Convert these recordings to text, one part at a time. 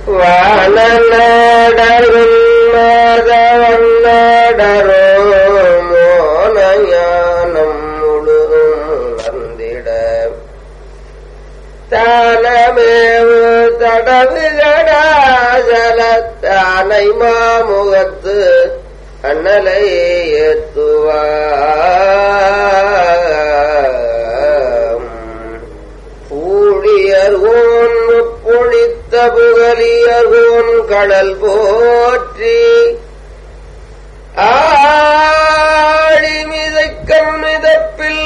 வானடரும் மாதவன்னடரோ மோனஞானம் முழுதும் வந்திட தானமேவு தடவுகடாசலத்தானை மாமுகத்து அண்ணலை ஏத்துவாம் பூழியர்கோன் பொழித்த புகழியர்கோன் கடல் போற்றி ஆடி மிதக்கம் மிதப்பில்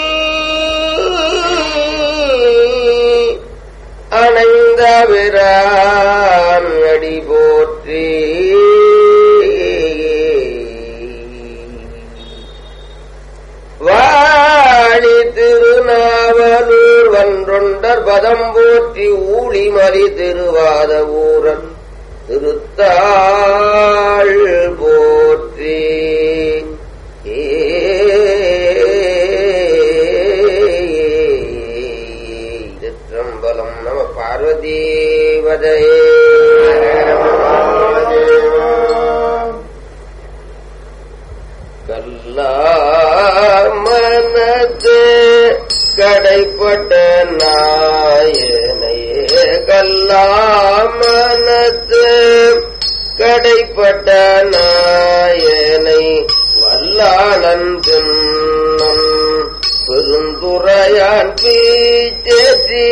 அணைந்த விரான் அடி போற்றி வாழி திருநாவலூர் வன்றொண்டர் பதம் போற்றி ஊழிமலி திருவாத ஊரன் திருத்தாள் போற்றி சிற்றம்பலம் நம பார்வதீவதையே கல்லாமனத்து கடைப்பட்ட நாயனையே கல்லாமனத்து கடைப்பட்ட நாயனை வல்லாளன் தின்னம் பெருந்துறையான் பீச்சேற்றி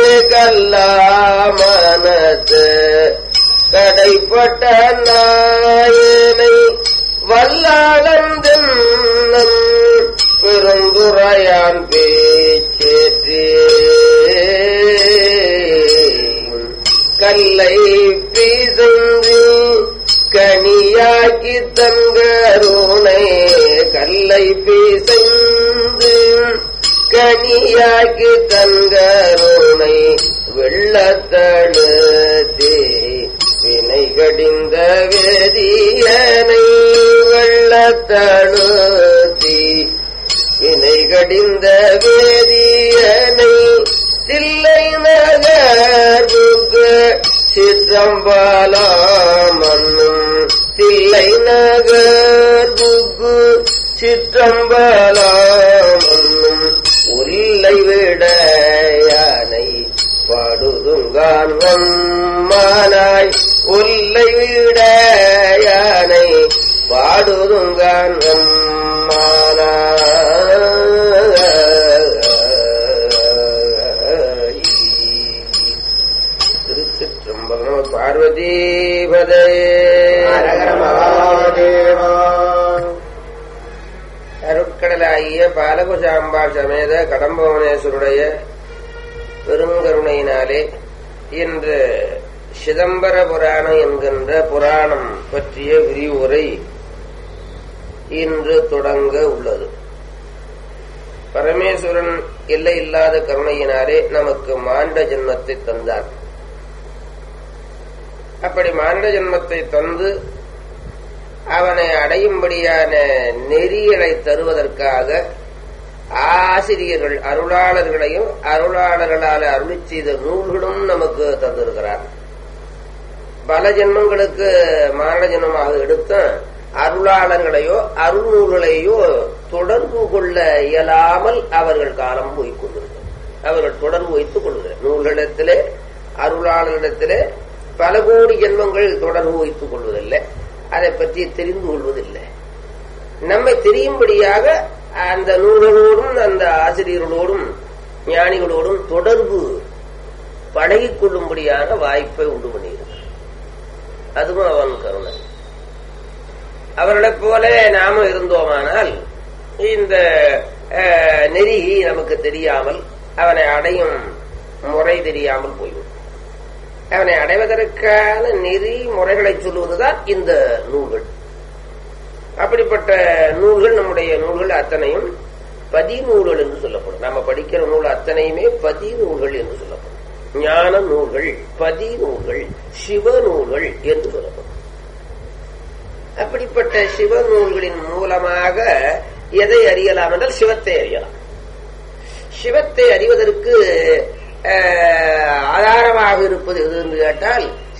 கல்லாமனத்து கடைப்பட்ட நாயனை வல்லாளன் தின்னம் பெருந்துறையான் பேச்சேற்றி கல்லை பீசந்து கனியாக்கி தங்கருணை கல்லை பீசந்து கனியாக்கி தங்கருணை வெள்ளத்தழுத்தே வினை கடிந்த வேதியனை வெள்ளத்தழுத்தி வினை கடிந்த வேதியனை தில்லை நகர்வுக்கு சிற்றம்பலம் மன்னும் தில்லை நகர்வுக்கு சிற்றம்பலம் மன்னும் உல்லை விட யானை பாடுதுங்கான் மானாய் உல்லை விட யானை பாடுதுங்கான் மானாய் திருச்சிற்றம்பலம் பார்வதீபதே அருட்கடலாகிய பாலகுசாம்பாள் சமேத கடம்பவனேஸ்வருடைய பெருங்கருணையினாலே இன்று சிதம்பர புராணம் என்கின்ற புராணம் பற்றிய விரிவுரை இன்று தொடங்க உள்ளது பரமேஸ்வரன் எல்லை இல்லாத கருணையினாலே நமக்கு மாண்ட ஜென்மத்தை தந்தார் அப்படி மாண்ட ஜென்மத்தை தந்து அவனை அடையும்படியான நெறிகளை தருவதற்காக ஆசிரியர்கள் அருளாளர்களையும் அருளாளர்களால் அருளி செய்த நூல்களும் நமக்கு தந்திருக்கிறார் பல ஜென்மங்களுக்கு மாரண ஜென்மமாக எடுத்த அருளாளர்களையோ அருள் நூல்களையோ தொடர்பு கொள்ள இயலாமல் அவர்கள் காலம் போய்க் கொண்டிருக்கிறார் அவர்கள் தொடர்பு வைத்துக் கொள்கிறார் நூல்களிடத்திலே அருளாளர்களிடத்திலே பல கோடி ஜென்மங்கள் தொடர்பு வைத்துக் கொள்வதில்லை அதை பற்றி தெரிந்து கொள்வதில்லை நம்மை தெரியும்படியாக அந்த நூல்களோடும் அந்த ஆசிரியர்களோடும் ஞானிகளோடும் தொடர்பு பழகிக் கொள்ளும்படியான வாய்ப்பை உண்டு பண்ணியிருக்கிறார் அதுவும் அவன் கருணை அவர்களைப் போல நாம இருந்தோமானால் இந்த அஹ், நெறி நமக்கு தெரியாமல் அவனை அடையும் முறை தெரியாமல் போய்விடும் அவனை அடைவதற்கான நெறி முறைகளை சொல்லுவதுதான் இந்த நூல்கள் அப்படிப்பட்ட நூல்கள் நம்முடைய நூல்கள் அத்தனையும் பதிநூல்கள் என்று சொல்லப்படும் நாம படிக்கிற நூல் அத்தனையுமே பதிநூல்கள் என்று சொல்லப்படும் ஞான நூல்கள் பதிநூல்கள் சிவ நூல்கள் என்று சொல்லப்படும் அப்படிப்பட்ட சிவ நூல்களின் மூலமாக எதை அறியலாம் என்றால் சிவத்தை அறியலாம் சிவத்தை அறிவதற்கு அஹ், ஆதாரமாக இருப்பது எது என்று கேட்டால்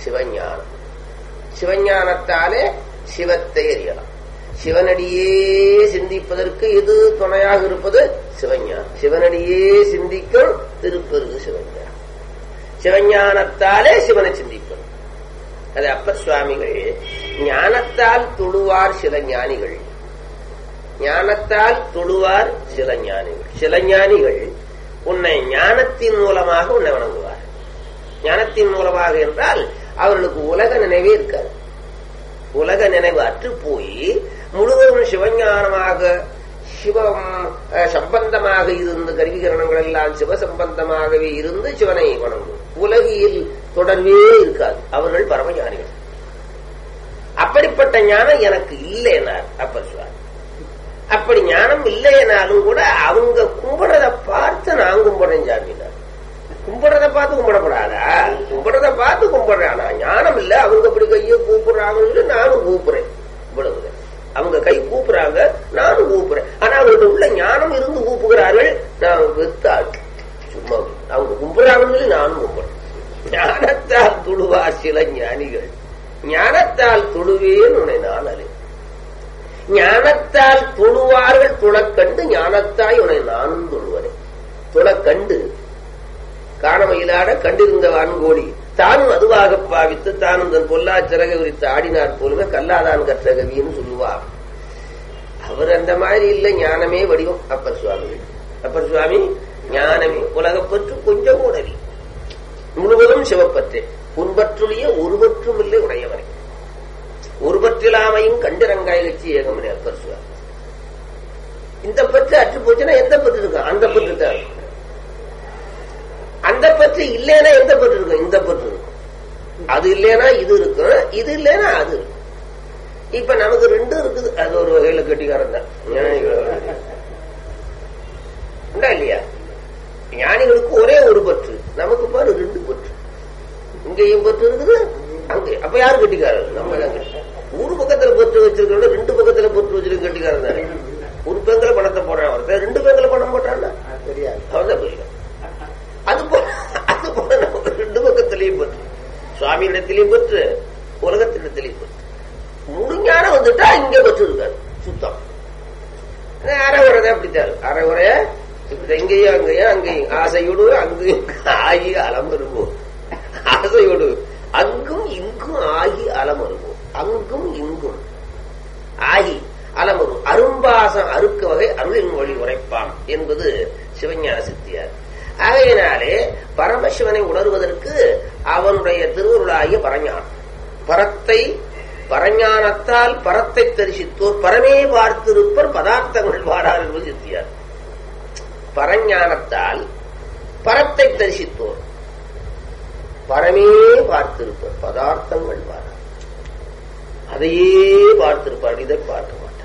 சிவஞானம் சிவஞானத்தாலே சிவத்தை அறியலாம் சிவனடியே சிந்திப்பதற்கு எது துணையாக இருப்பது சிவஞானம் சிவனடியே சிந்திக்கும் திருப்பெருகு சிவஞானம் சிவஞானத்தாலே சிவனை சிந்திப்பது அது அப்பர் சுவாமிகள் ஞானத்தால் தொழுவார் சில ஞானிகள் ஞானத்தால் தொழுவார் சில ஞானிகள் சில ஞானிகள் உன்னை ஞானத்தின் மூலமாக உன்னை வணங்குவார் ஞானத்தின் மூலமாக என்றால் அவர்களுக்கு உலக நினைவே இருக்காது உலக நினைவு அற்று போய் முழுவதும் சிவஞானமாக சிவம் அஹ், சம்பந்தமாக இருந்து கருவிகரணங்கள் எல்லாம் சிவ சம்பந்தமாகவே இருந்து சிவனை வணங்கும் உலகில் தொடர்பே இருக்காது அவர்கள் பரமஞானிகள் அப்படிப்பட்ட ஞானம் எனக்கு இல்லைனார் அப்பர் சுவாமி அப்படி ஞானம் இல்லைனாலும் கூட அவங்க கும்பிடுறத பார்த்து நான் கும்பிடுறேன் சாமினார் கும்பிடுறத பார்த்து கும்பிடப்படாதா கும்பிடுறத பார்த்து கும்பிடுறானா ஞானம் இல்ல அவங்க இப்படி கையை கூப்பிடுறாங்கன்னு சொல்லி நானும் கூப்பிடுறேன் இவ்வளவுதான் அவங்க கை கூப்பிடுறாங்க நானும் கூப்பிடுறேன் ஆனா அவங்களுக்கு உள்ள ஞானம் இருந்து கூப்புகிறார்கள் நான் வெத்தாள் சும்மா அவங்க கும்பிடுறாங்கன்னு சொல்லி நானும் கும்பிடுறேன் ஞானத்தால் துடுவா சில ஞானிகள் ஞானத்தால் துடுவேன் உன்னை நான் அறி ஞானத்தால் தொழுவார்கள் துளக்கண்டு ஞானத்தாய் உன்னை நானும் தொழுவனே துளக்கண்டு காணமயிலாட கண்டிருந்த வான்கோடி தானும் அதுவாக பாவித்து தானும் தன் பொல்லா சிறகை உரித்து ஆடினார் போலுமே கல்லாதான் கற்ற கவின்னு சொல்லுவார் அவர் அந்த மாதிரி இல்ல ஞானமே வடிவம் அப்பர் சுவாமி அப்பர் சுவாமி ஞானமே உலகப்பற்று கொஞ்சம் கூட இல்லை. முழுவதும் சிவப்பற்றே புன்பற்றுடைய ஒருவற்றும் இல்லை உடையவரை ஒருவற்றிலாமையும் கண்டிரங்காய் கட்சி ஏகமனே அப்பர் சுவாமி இந்த பற்று அற்று போச்சுன்னா எந்த பற்று இருக்கும் அந்த பற்று தான் இருக்கும். அந்த பற்று இல்லைன்னா எந்த பற்று இருக்கும் இந்த பற்று இருக்கும் அது இல்லைன்னா இது இருக்கும் இது இல்லைன்னா அது இருக்கும் இப்ப நமக்கு ரெண்டும் இருக்குது அது ஒரு வகையில கெட்டிக்காரன் தான் ஞானிகள் உண்டா இல்லையா ஞானிகளுக்கு ஒரே ஒரு பற்று நமக்கு பாரு ரெண்டு பற்று இங்கேயும் பற்று இருக்குது அங்கே அப்ப யாரு கெட்டிக்காரர் நம்ம தான் கெட்டிக்காரர். ஒரு பக்கத்துல பற்று வச்சிருக்கிறோம் ரெண்டு பக்கத்துல பற்று வச்சிருக்க கெட்டிக்காரன் தானே ஒரு பேங்கல பணத்தை போடுறான் ஒருத்தர் ரெண்டு பேங்கல பணம் போட்டான்னா தெரியாது அவன் தான் புரியல அது போல அது போல நமக்கு ரெண்டு பக்கத்திலையும் பற்று சுவாமியிடத்திலையும் பற்று உலகத்திடத்திலையும் பற்று முழுஞான வந்துட்டா இங்க பற்று இருக்காது சுத்தம் அரைகுறைதான் அப்படித்தான் இருக்கு. அரைகுறைய இப்படி இங்கேயும் அங்கேயும் அங்கேயும் ஆசையோடு அங்கேயும் ஆகி அலமருவோம் ஆசையோடு அங்கும் இங்கும் ஆகி அலமருவோம் அங்கும் இங்கும் ஆகி அலமரும் அரும்பாசம் அறுக்க வகை அருளின் மொழி உரைப்பாம் என்பது சிவஞான சித்தியார் ஆகையினாலே பரமசிவனை உணர்வதற்கு அவனுடைய திருவருளாகிய பரஞானம் பரத்தை பரஞானத்தால் பரத்தை தரிசித்தோர் பரமே பார்த்திருப்பர் பதார்த்தங்கள் வாடார் என்பது சித்தியார் பரஞானத்தால் பரத்தை தரிசித்தோர் பரமே பார்த்திருப்பர் பதார்த்தங்கள் வாடார் அதையே பார்த்திருப்பார் இதை பார்க்க மாட்டார்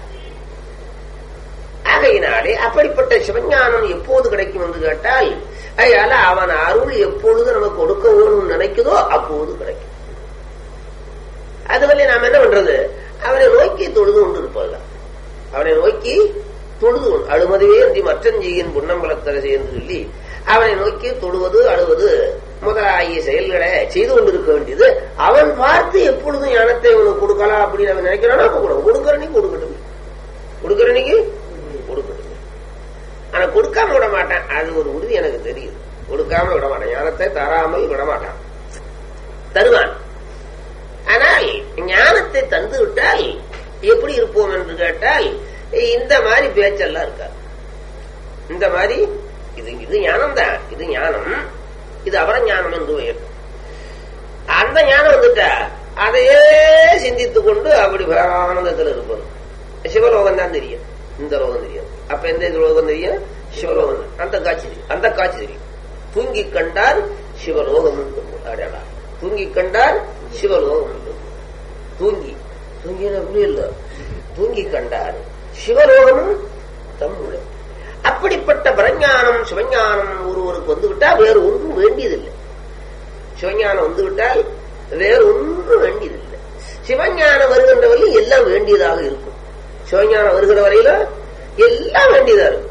ஆகையினாலே அப்படிப்பட்ட சிவஞானம் எப்போது கிடைக்கும் என்று கேட்டால் அதனால அவன் அருள் எப்பொழுது நமக்கு கொடுக்க வேணும்னு நினைக்குதோ அப்போது கிடைக்கும் அதுவரை நாம் என்ன பண்றது அவனை நோக்கி தொழுது கொண்டு இருப்பதுதான் அவனை நோக்கி தொழுது கொண்டு அழுமதுவே என்று மற்றஞ்சியின் புன்னம்பலத்தரசு என்று சொல்லி அவனை நோக்கி தொழுவது அழுவது முதலாகிய செயல்களை செய்து கொண்டிருக்க வேண்டியது அவன் பார்த்து எப்பொழுதும் ஞானத்தை உனக்கு கொடுக்கலாம் அப்படின்னு அவன் நினைக்கிறானோ அப்ப கூட கொடுக்கற நீ கொடுக்கட்டும் கொடுக்கற நீக்கு கொடுக்கட்டும் ஆனா கொடுக்காம விட மாட்டான் அது ஒரு உறுதி எனக்கு தெரியுது கொடுக்காம விட மாட்டான் ஞானத்தை தராமல் விட மாட்டான் தருவான் ஆனால் ஞானத்தை தந்து விட்டால் எப்படி இருப்போம் என்று கேட்டால் இந்த மாதிரி பேச்செல்லாம் இருக்காது இந்த மாதிரி இது இது ஞானம் தான் இது ஞானம் இது அவர ஞானம் என்று பெயர் அந்த ஞானம் வந்துட்டா அதையே சிந்தித்துக் கொண்டு அப்படி ஆனந்தத்தில் இருப்பது சிவலோகம் தான் தெரியும் இந்த லோகம் தெரியும் அப்ப எந்த லோகம் தெரியும் சிவலோகம் தான். அந்த காட்சி தெரியும் அந்த காட்சி தெரியும் தூங்கி கண்டார் சிவலோகம் அடடா தூங்கி கண்டார் சிவலோகம் தூங்கி தூங்கி அப்படி இல்ல தூங்கி கண்டார் சிவலோகமும் தம்முடைய அப்படிப்பட்ட பிரஞானம் சிவஞானம் ஒருவருக்கு வந்து விட்டால் வேறு ஒன்றும் வேண்டியதில்லை சிவஞானம் வந்து விட்டால் வேறு ஒன்றும் வேண்டியதில்லை சிவஞானம் வருகின்ற வரையில் எல்லாம் வேண்டியதாக இருக்கும் சிவஞானம் வருகிற வரையில எல்லாம் வேண்டியதா இருக்கும்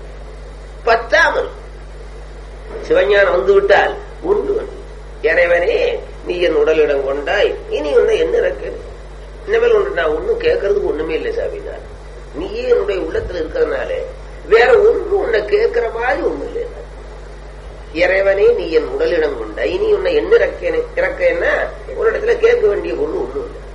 பத்தாமல் இருக்கும் சிவஞானம் வந்து விட்டால் ஒன்று வேண்டியது இறைவனே நீ என் உடலிடம் கொண்டாய் இனி உன்னை என்ன இறக்கு இனிமேல் ஒன்று நான் ஒன்னும் கேட்கறதுக்கு ஒண்ணுமே இல்லை சாமினார் நீயே என்னுடைய உள்ளத்துல இருக்கிறதுனால வேற ஒன்றும் உன்னை கேட்கிற மாதிரி ஒண்ணும் இல்லை இறைவனே நீ என் உடலிடம் கொண்டாய் இனி உன்னை என்ன இறக்கேனே இறக்கேன்னா ஒரு இடத்துல கேட்க வேண்டிய பொருள் ஒண்ணும் இல்லை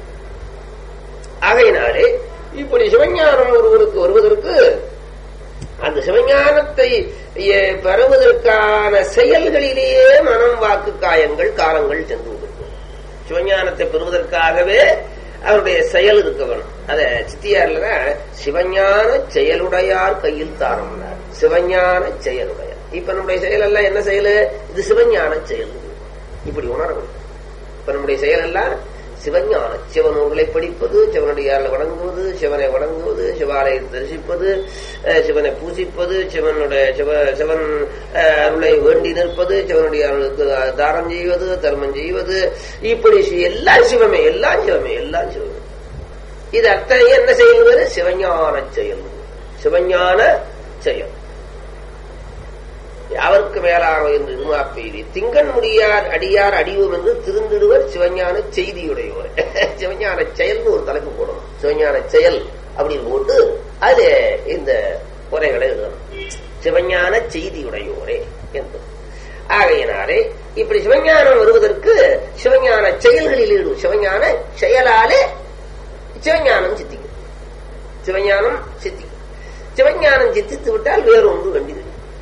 ஆகையினாலே இப்படி சிவஞானம் ஒருவருக்கு வருவதற்கு அந்த சிவஞானத்தை எ, பெறுவதற்கான செயல்களிலேயே மனம் வாக்கு காயங்கள் காலங்கள் சென்று கொண்டிருக்கும் சிவஞானத்தை பெறுவதற்காகவே அவருடைய செயல் இருக்க வேணும் அத சித்தியார்ல சிவஞான செயலுடையார் கையில் தாரம்னார் சிவஞான செயலுடையார் இப்ப நம்முடைய செயல் எல்லாம் என்ன செயல் இது சிவஞான செயல் இப்படி உணரணும் இப்ப நம்முடைய செயல் எல்லாம் சிவஞான சிவநூல்களை படிப்பது சிவனடியாரில் வணங்குவது சிவனை வணங்குவது சிவாலயம் தரிசிப்பது அஹ், சிவனை பூசிப்பது சிவனுடைய சிவ சிவன் அஹ், அருளை வேண்டி நிற்பது சிவனுடைய அருளுக்கு தாரம் செய்வது தர்மம் செய்வது இப்படி சி- எல்லாம் சிவமே எல்லாம் சிவமே எல்லாம் சிவமே இது அத்தனை என்ன செயல் சிவஞான செயல் சிவஞான செயல் யாவருக்கு மேலானோ என்று இருமாப்பெய்தி திங்கன் முடியார் அடியார் அடியோம் என்று திருந்திடுவர் சிவஞான செய்தியுடையோர் சிவஞான செயல்னு ஒரு தலைப்பு போடணும் சிவஞான செயல் அப்படின்னு போட்டு அது இந்த உரைகளை எழுதணும் சிவஞான செய்தியுடையோரே என்று ஆகையினாலே இப்படி சிவஞானம் வருவதற்கு சிவஞான செயல்களில் ஈடும் சிவஞான செயலாலே சிவஞானம் சித்திக்கும் சிவஞானம் சித்திக்கும் சிவஞானம் சித்தித்து விட்டால் வேறொன்று வேண்டியது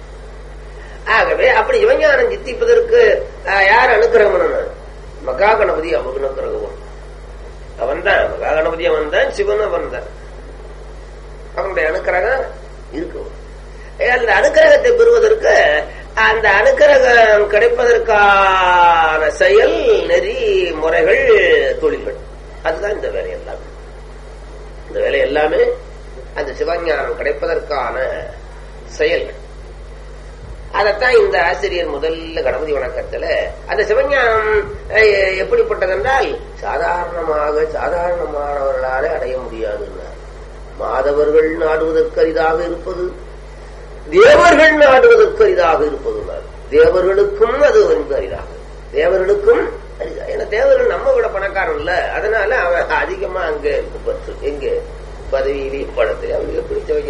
ஆகவே அப்படி சிவஞானம் சித்திப்பதற்கு ஆஹ், யார் அனுக்கிரகம் பண்ணணும் மகா கணபதி அவன் அனுக்கிரகம் அவன் தான் மகா கணபதி அவன் தான் சிவன் அவன் தான் அவனுடைய அனுக்கிரகம் இருக்கும் அந்த அனுக்கிரகத்தை பெறுவதற்கு அந்த அனுக்கிரகம் கிடைப்பதற்கான செயல் நெறி முறைகள் தொழில்கள் அதுதான் இந்த வேலை எல்லாமே இந்த வேலை எல்லாமே அந்த சிவஞானம் கிடைப்பதற்கான செயல்கள் அதைத்தான் இந்த ஆசிரியர் முதல்ல கணபதி வணக்கத்துல அந்த சிவஞானம் அஹ், எப்படிப்பட்டதென்றால் சாதாரணமாக சாதாரணமானவர்களாலே அடைய முடியாதுன்னார் மாதவர்கள் நாடுவதற்கு அரிதாக இருப்பது தேவர்கள் நாடுவதற்கு அரிதாக இருப்பதுன்னார் தேவர்களுக்கும் அது வந்து அரிதாக தேவர்களுக்கும் அரிதாக ஏன்னா தேவர்கள் நம்ம விட பணக்காரன் இல்ல அதனால அவன் அதிகமா அங்க இருக்கு பற்று எங்க பதவியிலையும் பணத்தை அவங்களுக்கு பிடிச்சவங்க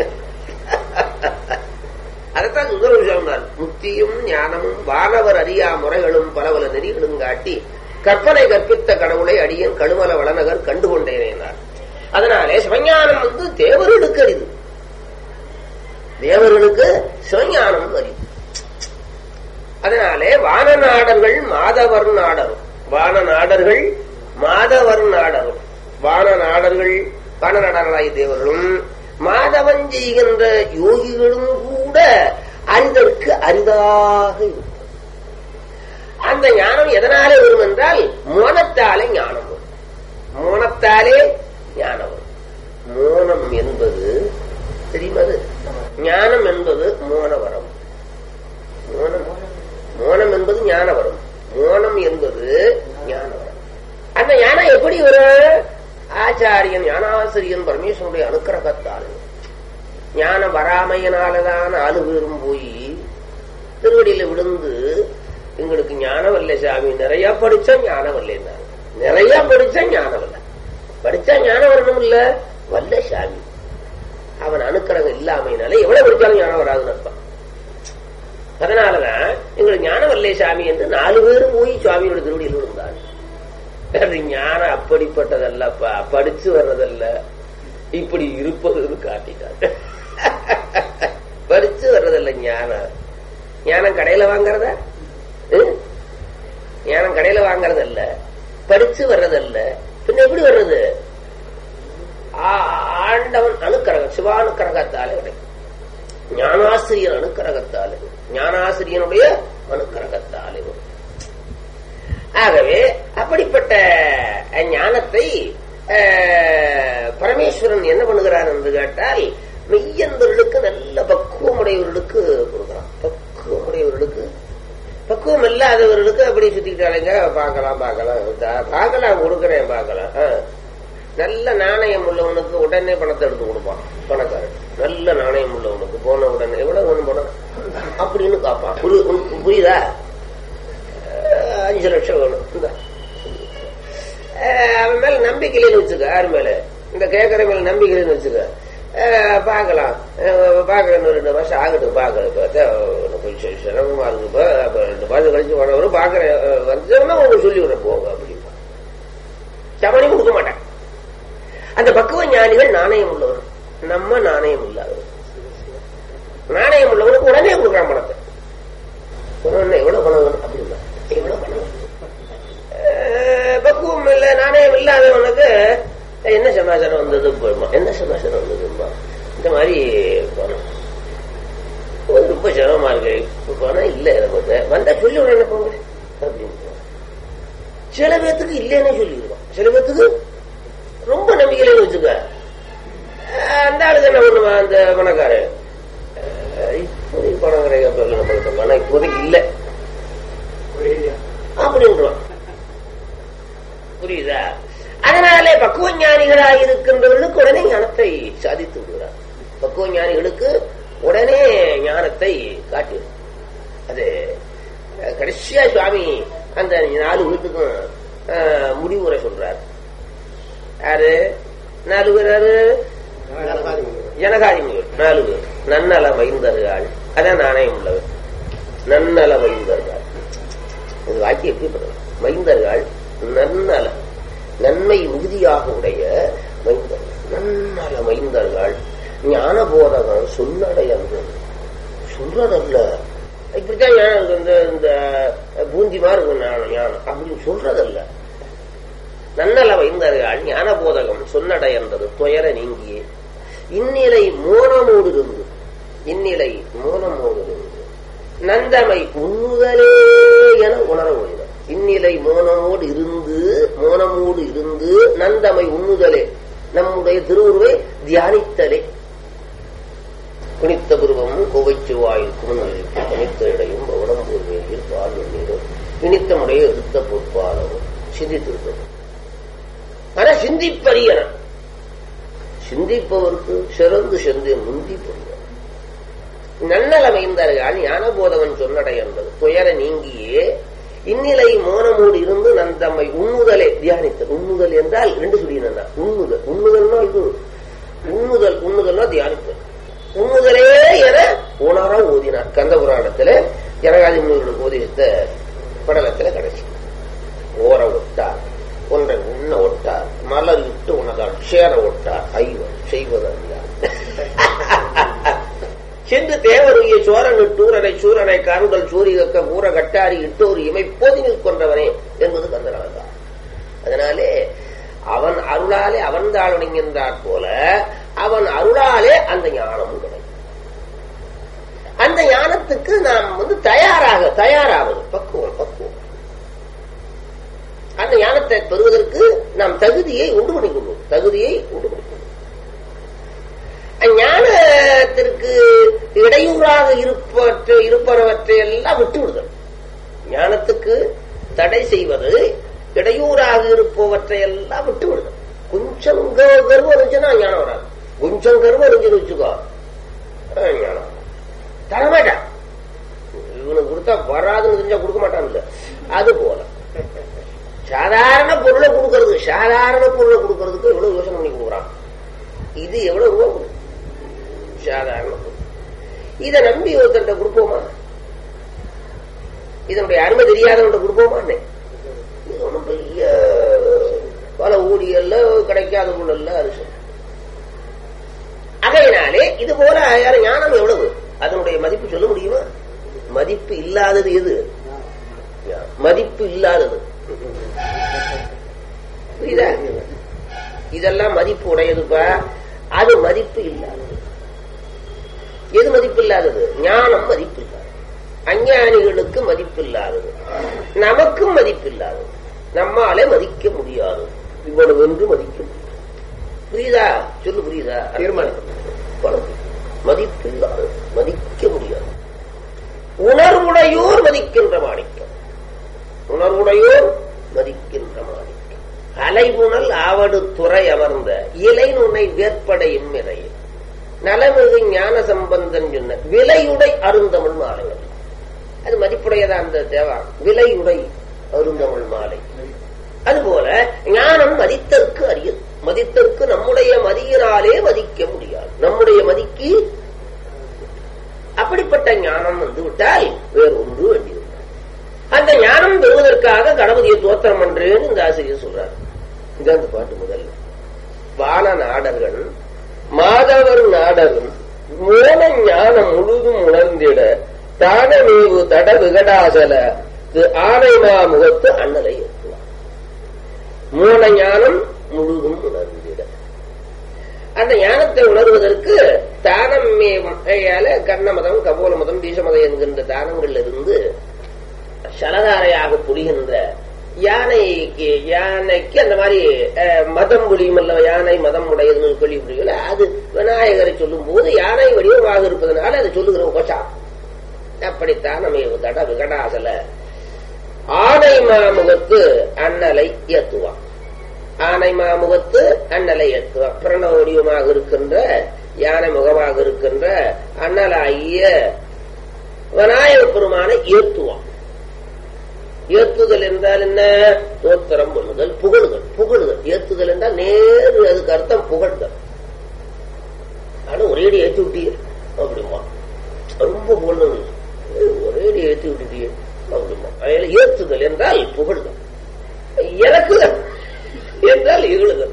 அதைத்தான் சுந்தரம் சொன்னார் முக்தியும் ஞானமும் வானவர் அறியா முறைகளும் பல பல நெறிகளும் காட்டி கற்பனை கற்பித்த கடவுளை அடியன் கடுமல வளநகர் கண்டுகொண்டேனார் அதனாலே சிவஞானம் வந்து தேவர்களுக்கு அரிது தேவர்களுக்கு சிவஞானம் அரிது அதனாலே வான நாடர்கள் மாதவர் நாடரும் வான நாடர்கள் மாதவர் நாடரும் வான நாடர்கள் வான நாடர்களாகிய தேவர்களும் மாதவன் செய்கின்ற யோகிகளும் கூட அரிதற்கு அரிதாக இருக்கும் அந்த ஞானம் எதனாலே வரும் என்றால் மோனத்தாலே ஞானம் வரும் மோனத்தாலே ஞானம் வரும் மோனம் என்பது தெரியுமா அது? ஞானம் என்பது மோனவரம் மோனம் மோனம் என்பது ஞானவரம் மோனம் என்பது ஞானவரம் அந்த ஞானம் எப்படி வரும் ஆச்சாரியன் ஞானாசிரியன் பரமேஸ்வரனுடைய அனுக்கிரகத்தால் ஞானம் வராமையினாலதான் ஆளு பேரும் போய் திருவடியில விழுந்து எங்களுக்கு ஞானம் வரல சாமி நிறைய படிச்சா ஞானம் வரலன்னாரு நிறைய படிச்சா ஞானம் வரல படிச்சா ஞானம் வரணும் இல்ல வல்ல சாமி அவன் அனுக்கிரகம் இல்லாமையினால எவ்வளவு படிச்சாலும் ஞானம் வராதுன்னு அர்த்தம் அதனாலதான் எங்களுக்கு ஞானம் வரலே சாமி என்று நாலு பேரும் போய் சுவாமியோட திருவடியில் விழுந்தாங்க அது ஞானம் அப்படிப்பட்டதல்லப்பா படிச்சு வர்றதல்ல இப்படி இருப்பதுன்னு காட்டிட்டாங்க படிச்சு வர்றதல்ல ஞானம் ஞானம் கடையில வாங்கறதா ம்? ஞானம் கடையில வாங்கறதல்ல படிச்சு வர்றதல்ல பின்ன எப்படி வர்றது ஆ- ஆண்டவன் அனுக்கிரகம் சிவானுக்கிரகத்தாலே கிடைக்கும் ஞானாசிரியர் அனுக்கிரகத்தாலே ஞானாசிரியனுடைய அனுக்கிரகத்தாலே வரும் ஆகவே அப்படிப்பட்ட அஹ், ஞானத்தை அஹ், பரமேஸ்வரன் என்ன பண்ணுகிறார் என்று கேட்டால் மெய்யன்பர்களுக்கு நல்ல பக்குவமுடையவர்களுக்கு கொடுக்கிறான் பக்குவமுடையவர்களுக்கு பக்குவம் இல்லாதவர்களுக்கு அப்படி சுத்திக்கிட்டாலுங்க பார்க்கலாம் பார்க்கலாம் தா- பார்க்கலாம் கொடுக்குறேன் பார்க்கலாம் ஆ. நல்ல நாணயம் உள்ளவனுக்கு உடனே பணத்தை எடுத்து கொடுப்பான் பணக்காரன் நல்ல நாணயம் உள்ளவனுக்கு போன உடனே எவ்வளவு வேணும் பணம் அப்படின்னு காப்பான் புரி- உனக்கு புரியுதா அஹ் அஞ்சு லட்சம் வேணும் இந்தா. அஹ் அவன் மேல நம்பிக்கை இல்லைன்னு வச்சுக்க யார் மேல இந்த கேட்கற மேல நம்பிக்கை இல்லைன்னு வச்சுக்க அஹ் பார்க்கலாம் அஹ் பார்க்க இன்னும் ரெண்டு மாசம் ஆகட்டும் பார்க்கறேன் பார்த்தா உனக்கு கொஞ்சம் சிரமமா இருக்கு இப்ப அப்ப ரெண்டு மாசம் கழிச்சு வரவரும் பார்க்கறேன் அஹ் வந்துச்சுன்னா உங்களுக்கு சொல்லி விட போங்க அப்படிம்பா சமணி கொடுக்க மாட்டேன் அந்த பக்குவ ஞானிகள் நாணயம் உள்ளவர் நம்ம நாணயம் இல்லாதவர் நாணயம் உள்ளவனுக்கு உடனே கொடுக்குறான் பணத்தை உடனே எவ்வளவு பணம் வேணும் அப்படின்னா எவ்வளவு பணம் வேணும்? அஹ் பக்குவம் இல்ல நாணயம் இல்லாதவனுக்கு என்ன சமாச்சாரம் வந்தது போயிடுமா என்ன சமாச்சாரம் வந்ததுமா இந்த மாதிரி பணம் ஒரு ரொம்ப சிரமமா இருக்கு இப்ப பணம் இல்ல எனக்கு வந்து. வந்தா சொல்லி உடனே போங்க அப்படின்னு சில பேர்த்துக்கு இல்லைன்னே சொல்லிடுவான் சில பேர்த்துக்கு ரொம்ப நம்பிக்கையில வச்சுக்க அஹ் அந்த ஆளுக்கு என்ன பண்ணுவா அந்த பணக்காரன் அஹ் இப்போதைக்கு பணம் கிடையாது நம்மகிட்ட பணம் இப்போதைக்கு இல்லை அப்படின்றான் புரியுதா அதனாலே பக்குவ ஞானிகளாக இருக்கின்றவர்களுக்கு உடனே ஞானத்தை சாதித்து விடுகிறார் பக்குவ ஞானிகளுக்கு உடனே ஞானத்தை காட்டிடும் அது அஹ், கடைசியா சுவாமி அந்த நாலு வீட்டுக்கும் அஹ், முடிவுரை சொல்றார் யாரு நாலு பேர் யாரு ஜனகாதி முனிவர் நாலு பேர் நன்னல மைந்தர்கள் அதான் நாணயம் உள்ளவர் நன்னல மைந்தர்கள் இது வாக்கியம் எப்படி பண்ணுறது மைந்தர்கள் நன்னல நன்மை மிகுதியாக உடைய மைந்தர்கள் நன்னல மைந்தர்கள் ஞான போதகம் சொன்னடையன்று சொல்றதல்ல இப்படித்தான் ஞானம் இருக்கு. இந்த இந்த பூந்தி மாதிரி இருக்கும் ஞானம் ஞானம் அப்படின்னு சொல்றதல்ல நன்னல வைந்தார்கள் ஞான போதகம் சொன்னடை என்றது துயர நீங்கியே இந்நிலை மோனமோடு இருந்து இந்நிலை மோனமோடு இருந்து நந்தமை உண்ணுதலே என உணர முடியும் இந்நிலை மோனமோடு இருந்து மோனமோடு இருந்து நந்தமை உண்ணுதலே நம்முடைய திருவுருவை தியானித்தலே குனித்த புருவமும் கோவைச்சுவாயில் குமநலில் கணித்த இடையும் பவனம் பூர்வீரில் பால் நீரும் இனித்தமுடைய எடுத்த பொற்பாலமும் சிந்தித்திருப்பது ஆனா சிந்திப்பரியன சிந்திப்பவருக்கு சிறந்து சென்று முந்தி பொருள் நன்னல மைந்தார்கள் ஞானபோதவன் சொன்னடை என்பது துயர நீங்கியே இந்நிலை மோனமோடு இருந்து நந்தம்மை உண்ணுதலை தியானித்தல் உண்ணுதல் என்றால் ரெண்டு சொல்லினா உண்ணுதல் உண்ணுதல்னா இது உண்ணுதல் உண்ணுதல்னா தியானித்தல் உண்ணுதலே என உணர ஓதினார் கந்த புராணத்துல ஜனகாதி முனிவர்களுக்கு ஓதித்த படலத்துல கிடைச்சி ஓர ஒட்டார் ஒன்றை உண்ண ஒட்டார் மலர் இட்டு உணதால் சேர ஒட்டார் ஐவர் செய்வதறியார் சென்று தேவருடைய சோரனு டூரனை சூரனை கருடல் சூரியக்க ஊர கட்டாரி இட்டோர் இமை போதினில் கொன்றவனே என்பது கந்தனால்தான் அதனாலே அவன் அருளாலே அவன் தாழ்வணிங்கின்றார் போல அவன் அருளாலே அந்த ஞானமும் கிடைக்கும் அந்த ஞானத்துக்கு நாம் வந்து தயாராக தயாராவது பக்குவம் பக்குவம் அந்த ஞானத்தை பெறுவதற்கு நாம் தகுதியை உண்டு பண்ணிக்கொள்வோம் தகுதியை உண்டு பண்ணிக்கொள்வோம் ஞானத்திற்கு இடையூறாக இருப்பற்ற இருப்பனவற்றை எல்லாம் விட்டு விடுதல் ஞானத்துக்கு தடை செய்வது இடையூறாக இருப்பவற்றை எல்லாம் விட்டு விடுதல் கொஞ்சம் க- கர்வம் இருந்துச்சுன்னா ஞானம் வராது கொஞ்சம் கர்வம் இருந்துச்சுன்னு வச்சுக்கோ அஹ் ஞானம் தரமாட்டான் இவனுக்கு கொடுத்தா வராதுன்னு தெரிஞ்சா கொடுக்க மாட்டான்ல அது போல சாதாரண பொருளை கொடுக்கறது சாதாரண பொருளை கொடுக்கறதுக்கு எவ்வளவு யோசனை பண்ணி கொடுக்குறான் இது எவ்வளவு ரூபா கொடுக்கும் சாதாரண பொருள் இதை நம்பி ஒருத்தர்கிட்ட கொடுப்போமா இதனுடைய அருமை தெரியாதவன்கிட்ட கொடுப்போமான்னு இது ஒன்றும் பெரிய பல ஊழியல்ல கிடைக்காத பொருள் அது சொல்லு. ஆகையினாலே இது போல யார ஞானம் எவ்வளவு அதனுடைய மதிப்பு சொல்ல முடியுமா மதிப்பு இல்லாதது எது மதிப்பு இல்லாதது புரியுதா இதெல்லாம் மதிப்பு உடையதுப்பா அது மதிப்பு இல்லாதது எது மதிப்பு இல்லாதது ஞானம் மதிப்பு இல்லாதது அஞ்ஞானிகளுக்கு மதிப்பு இல்லாதது நமக்கும் மதிப்பு இல்லாதது நம்மாலே மதிக்க முடியாது இவ்வளவு என்று மதிக்க முடியாது புரியுதா சொல்லு புரியுதா தீர்மானம் மதிப்பு இல்லாதது மதிக்க முடியாது உணர்வுடையோர் மதிக்கின்ற மாணிக்கம் உணர்வுடையோர் மதிக்கின்ற மாணிக்கம் அலைவுணல் ஆவடு துறை அமர்ந்த இலை நுனை வேற்படையும் இறையில் நலமிகு ஞான சம்பந்தன் சொன்ன விலையுடை அருந்தமிழ் மாலைகள் அது மதிப்புடையதா அந்த தேவா விலையுடை அருந்தமிழ் மாலை அதுபோல ஞானம் மதித்தற்கு அரியது மதித்தற்கு நம்முடைய மதியினாலே மதிக்க முடியாது நம்முடைய மதிக்கு அப்படிப்பட்ட ஞானம் வந்து விட்டால் வேறு ஒன்று வேண்டியது அந்த ஞானம் பெறுவதற்காக கணபதியை தோத்திரம் பண்றேன்னு இந்த ஆசிரியர் சொல்றார் இது அந்த பாட்டு முதல்ல வான நாடர்கள் மாதவர் நாடரும் மோன ஞானம் முழுதும் உணர்ந்திட தானமேவு தட விகடாசல ஆனைமா முகத்து அண்ணலை ஏற்றுவார் மூல ஞானம் முழுதும் உணர்ந்திட அந்த ஞானத்தை உணர்வதற்கு தானம் கர்ணமதம் கபோல மதம் பீசமதம் என்கின்ற தானங்கள்ல இருந்து சலதாரையாக புரிகின்ற யானைக்கு யானைக்கு அந்த மாதிரி மதம் புரியும் அல்ல யானை மதம் உடையதுன்னு சொல்லி புரியல அது விநாயகரை சொல்லும் போது யானை வடிவமாக இருப்பதனால அதை சொல்லுகிற கொச்சா அப்படித்தான் நம்ம தட விகடாசல ஆனை மாமுகத்து அண்ணலை ஏத்துவான் ஆனை மாமுகத்து அண்ணலை ஏத்துவான் பிரணவ வடிவமாக இருக்கின்ற யானை முகமாக இருக்கின்ற அண்ணலாகிய விநாயக பெருமானை ஏத்துவான் ஏத்துதல் என்றால் என்ன தோத்திரம் பண்ணுதல் புகழுதல் புகழுதல் ஏத்துதல் என்றால் நேரு அதுக்கு அர்த்தம் புகழ்தல் ஆனா ஒரேடி ஏற்றி விட்டீர் அப்படிமா ரொம்ப புகழ்ந்தது ஒரேடி ஏற்றி விட்டுட்டீர் அப்படிமா அதில் ஏத்துதல் என்றால் புகழ்தல் இறக்குதல் என்றால் இருளுதல்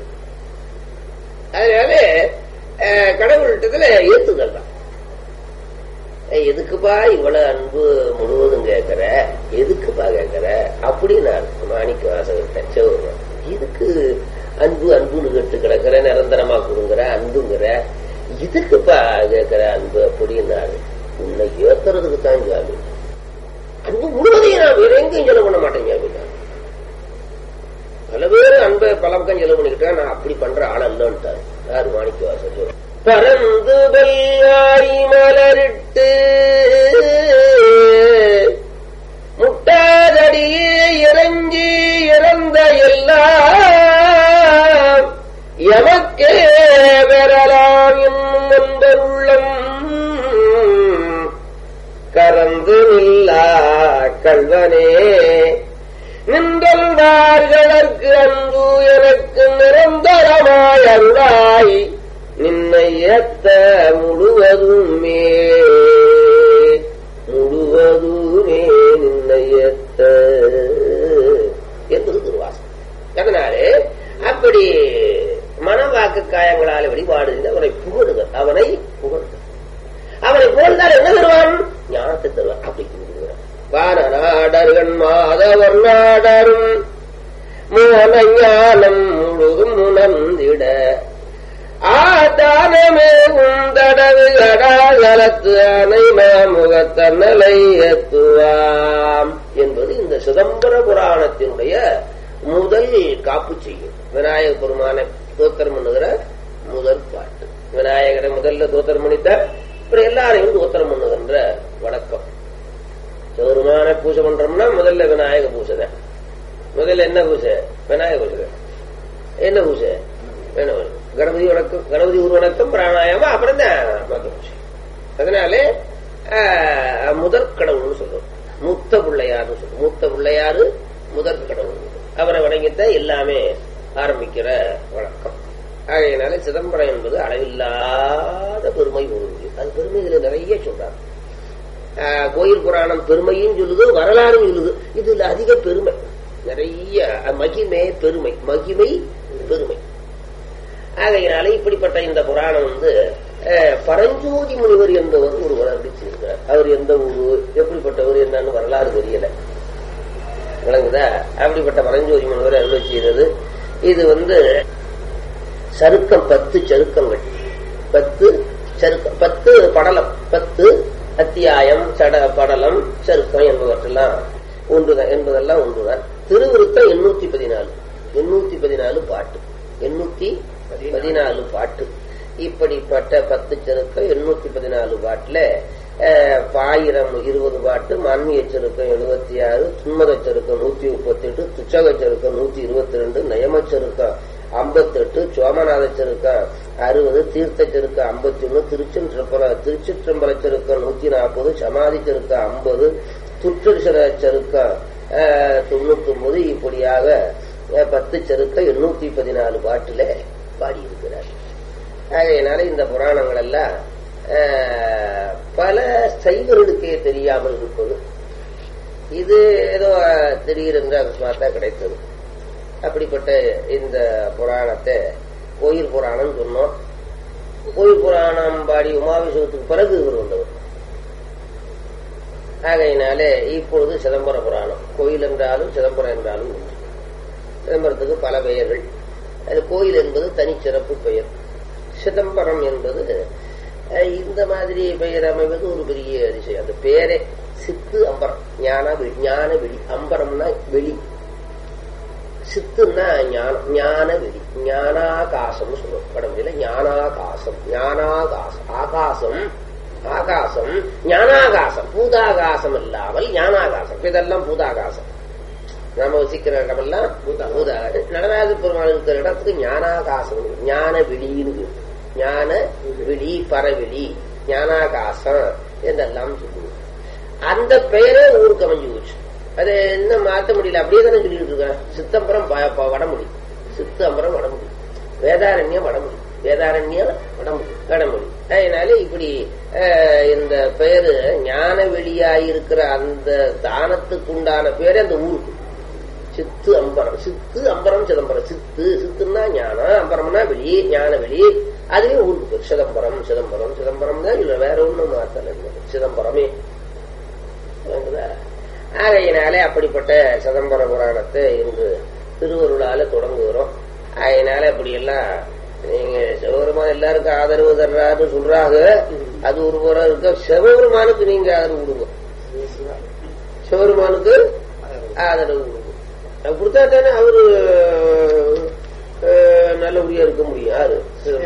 அதனால கடவுள்கிட்டத்துல ஏத்துதல் தான் எதுக்குப்பா இவ்வளவு அன்பு முழுவதும் கேட்கிற எதுக்குப்பா கேட்கிற அப்படின்னு மாணிக்க வாசகத்தை சிவருவன் இதுக்கு அன்பு அன்புன்னு கேட்டு கிடக்கிற நிரந்தரமா கொடுங்கிற அன்புங்கிற இதுக்குப்பா கேட்கிற அன்பு அப்படின்னாரு உன்னை ஏத்துறதுக்கு தான் ஜாமி அன்பு முழுவதையும் நான் வேற எங்கேயும் செலவு பண்ண மாட்டேன் ஜாமீன் பல பேர் அன்பை பல பக்கம் செலவு பண்ணிக்கிட்டா நான் அப்படி பண்ற ஆள் அல்லன்ட்டாரு யாரு மாணிக்க வாசகர் பறந்து வெள்ளாய் மலரிட்டு முட்டாதடியே இறங்கி இறந்த எல்லாம் எமக்கே பெறலாம் என்னும் உள்ளம் கறந்து நில்லா கல்வனே நின்றல்வார்களுக்கு அன்பு எனக்கு நிரந்தரமாய் அருளாய் நின்னை ஏத்த முழுவதுமே முழுவதுமே நின்னை ஏத்த என்பது திருவாசம் அதனாலே அப்படி மனவாக்கு காயங்களால் வழிபாடு அவனை புகழுதல் அவனை புகழுதல் அவனை புகழ்ந்தால் என்ன தருவான் ஞானத்தை தருவான் அப்படி புகழுகிறான் வான நாடர்கள் மாதவர் நாடரும் மூல ஞானம் முழுதும் உணர்ந்திட ஆதானமே உந்தடவு அடாகலத்து அனை மாமுகத்தன்னலை ஏத்துவாம் என்பது இந்த சிதம்பர புராணத்தினுடைய முதல் காப்பு செய்யும் விநாயக பெருமான தோத்திரம் பண்ணுகிற முதல் பாட்டு விநாயகரை முதல்ல தோத்திரம் பண்ணித்தார் அப்புறம் எல்லாரையும் தோத்திரம் பண்ணுகின்ற வழக்கம் பெருமான பூஜை பண்றோம்னா முதல்ல விநாயக பூஜை தான் முதல்ல என்ன பூஜை விநாயக பூஜை என்ன பூஜை கணபதி வணக்கம் கணபதி ஒரு வணக்கம் பிராணாயாமம் அப்புறம் தான் பூஜை அதனாலே முதற் கடவுள்னு சொல்றோம் மூத்த பிள்ளையார்னு சொல்றோம் மூத்த பிள்ளையாரு முதற் கடவுள் அவரை வணங்கித்தான் எல்லாமே ஆரம்பிக்கிற வழக்கம் ஆகையினால சிதம்பரம் என்பது அளவில்லாத பெருமை பொருள் அது பெருமைகளை நிறைய சொல்றாங்க கோயில் புராணம் பெருமையும் சொல்லுது வரலாறும் சொல்லுது இதுல அதிக பெருமை நிறைய மகிமை பெருமை மகிமை பெருமை ஆகையினால இப்படிப்பட்ட இந்த புராணம் வந்து பரஞ்சோதி முனிவர் என்பவர் ஒருவர் அறிவிச்சிருக்கிறார் அவர் எந்த ஊரு எப்படிப்பட்டவர் என்னன்னு வரலாறு தெரியல விளங்குதா அப்படிப்பட்ட பரஞ்சோதி முனிவர் அருள் செய்தது இது வந்து சருக்கம் பத்து சருக்கங்கள் பத்து சருக்கம் பத்து படலம் பத்து அத்தியாயம் சட படலம் சருக்கம் என்பவற்றெல்லாம் ஒன்றுதான் என்பதெல்லாம் ஒன்றுதான் திருவிருத்தம் எண்ணூத்தி பதினாலு எண்ணூத்தி பதினாலு பாட்டு எண்ணூத்தி பதினாலு பாட்டு இப்படிப்பட்ட பத்து சருக்கம் எண்ணூத்தி பதினாலு பாட்டுல பாயிரம் இருபது பாட்டு மான்மிய சருக்கம் எழுபத்தி ஆறு துன்மத சருக்கம் நூத்தி முப்பத்தி எட்டு துச்சக சருக்கம் நூத்தி இருபத்தி ரெண்டு நயம சருக்கம் ஐம்பத்தி எட்டு சோமநாத சருக்கம் அறுபது தீர்த்த சருக்கம் ஐம்பத்தி ஒண்ணு திருச்சிற்றம்பல திருச்சிற்றம்பல சருக்கம் நூத்தி நாற்பது சமாதி சருக்கம் ஐம்பது துற்றரிசர சருக்கம் தொண்ணூத்தி ஒன்பது இப்படியாக அஹ், பத்து செருக்க எண்ணூத்தி பதினாலு பாட்டுல பாடியிருக்கிறார் ஆகையினால இந்த புராணங்கள் எல்லாம் அஹ், பல சைவர்களுக்கே தெரியாமல் இருப்பது இது ஏதோ அஹ், திடீரென்று அகஸ்மாத்தா கிடைத்தது அப்படிப்பட்ட இந்த புராணத்தை கோயில் புராணம் சொன்னோம் கோயில் புராணம் பாடி உமாபிஷேகத்துக்கு பிறகு இவர் வந்தவர் ஆகையினாலே இப்பொழுது சிதம்பர புராணம் கோயில் என்றாலும் சிதம்பரம் என்றாலும் உண்டு சிதம்பரத்துக்கு பல பெயர்கள் அது கோயில் என்பது தனிச்சிறப்பு பெயர் சிதம்பரம் என்பது அஹ், இந்த மாதிரி பெயர் அமைவது ஒரு பெரிய அதிசயம் அந்த பேரே சித்து அம்பரம் ஞான வெளி ஞான வெளி அம்பரம்னா வெளி சித்துன்னா ஞானம் ஞான வெளி ஞானாகாசம் சொல்லுவோம் வடமொழியில ஞானாகாசம் ஞானாகாசம் ஆகாசம் ஆகாசம் ஞானாகாசம் பூதாகாசம் இல்லாமல் ஞானாகாசம் இதெல்லாம் பூதாகாசம் நாம வசிக்கிற இடமெல்லாம் பூதாகாசம் நடராஜ பெருமாள் இருக்கிற இடத்துக்கு ஞானாகாசம் ஞான வெளின்னு பேரு. ஞான வெளி பரவெளி ஞானாகாசம் என்றெல்லாம் சொல்லுவோம் அந்த பெயரே ஊருக்கு அமைஞ்சு போச்சு அது இன்னும் மாத்த முடியல அப்படியே தானே சொல்லிட்டு இருக்கான் சித்தம்பரம் ப- ப- வடமொழி சித்தம்பரம் வடமொழி வேதாரண்யம் வடமொழி வேதாரண்யம் வடமொழி வடமொழி அதனால இப்படி அஹ், இந்த பெயரு ஞான வெளியாயிருக்கிற அந்த தானத்துக்கு உண்டான பேரு அந்த ஊருக்கு சித்து அம்பரம் சித்து அம்பரம் சிதம்பரம் சித்து சித்துன்னா ஞானம் அம்பரம்னா வெளி ஞான வெளி அதுவே ஊருக்கு பேர் சிதம்பரம் சிதம்பரம் சிதம்பரம் தான் இல்ல வேற ஒண்ணும் மாத்தல இல்ல. சிதம்பரமே விளங்குதா? ஆகையினாலே அப்படிப்பட்ட சிதம்பர புராணத்தை இன்று திருவருளால தொடங்குகிறோம் அதனால அப்படி எல்லாம் நீங்க சிவபெருமான் எல்லாருக்கும் ஆதரவு தர்றாருன்னு சொல்றாங்க அது ஒரு புறம் இருக்க சிவபெருமானுக்கு நீங்க ஆதரவு கொடுங்க சிவபெருமானுக்கு ஆதரவு கொடுங்க அது கொடுத்தா தானே அவரு அஹ், நல்லபடியா இருக்க முடியும் யாரு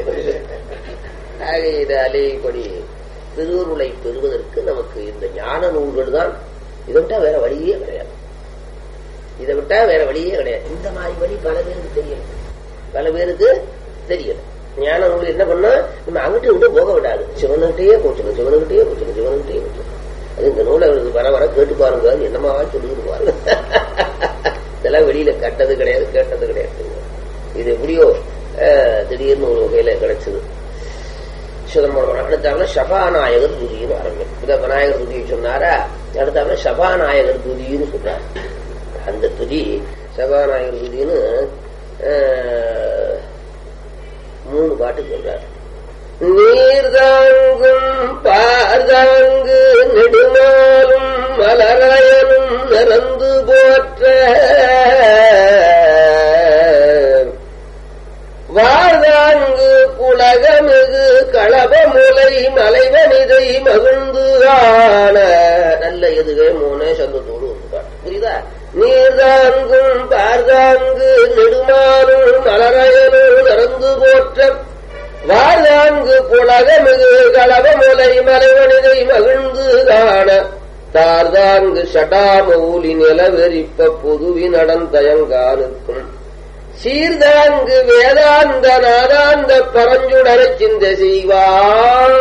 ஆகையினாலே இப்படி திருவருளை பெறுவதற்கு நமக்கு இந்த ஞான நூல்கள் தான் இதை விட்டா வேற வழியே கிடையாது இதை விட்டா வேற வழியே கிடையாது இந்த மாதிரி வழி பல பேருக்கு தெரியல பல பேருக்கு தெரியல ஞான நூல் என்ன பண்ணா நம்ம அங்கிட்ட விட்டு போக விடாது சிவனுகிட்டயே போச்சணும் சிவனுகிட்டயே போச்சணும் சிவனுகிட்டயே போச்சணும் அது இந்த நூலை அவருக்கு வர வர கேட்டு பாருங்க அது என்னமா சொல்லிட்டு பாருங்க இதெல்லாம் வெளியில கட்டது கிடையாது கேட்டது கிடையாது இது எப்படியோ அஹ், திடீர்னு ஒரு வகையில கிடைச்சது சிதம்பரம் அடுத்தாப்புல சபாநாயகர் துதின்னு ஆரம்பிக்கும் இத விநாயகர் துதியை சொன்னாரா அடுத்தாப்புல சபாநாயகர் துதின்னு சொல்றார் அந்த துதி சபாநாயகர் துதின்னு அஹ், மூணு பாட்டு சொல்றார் நீர்தாங்கும் பார்தாங்கு நெடுமாலும் மலராயனும் நிறந்து போற்ற வாழ்தாங்கு புலகமிகு களபமுலை மலைவனிதை மகிழ்ந்து காண நல்ல எதுவே மூணே சந்தத்தோடு வந்துட்டார் புரியுதா நீர்தாங்கும் பார்தாங்கு நெடுமாலும் மலராயனும் நிறந்து போற்ற வாழ்தாங்கு புலகமிகு களபமுலை மலைவனிதை மகிழ்ந்து காண தார்தாங்கு சடாமூலி நிலவெறிப்ப பொதுவி நடந்தயங்கானுக்கும் சீர்தாங்கு வேதாந்த நாதாந்த பரஞ்சுடர சிந்த செய்வார்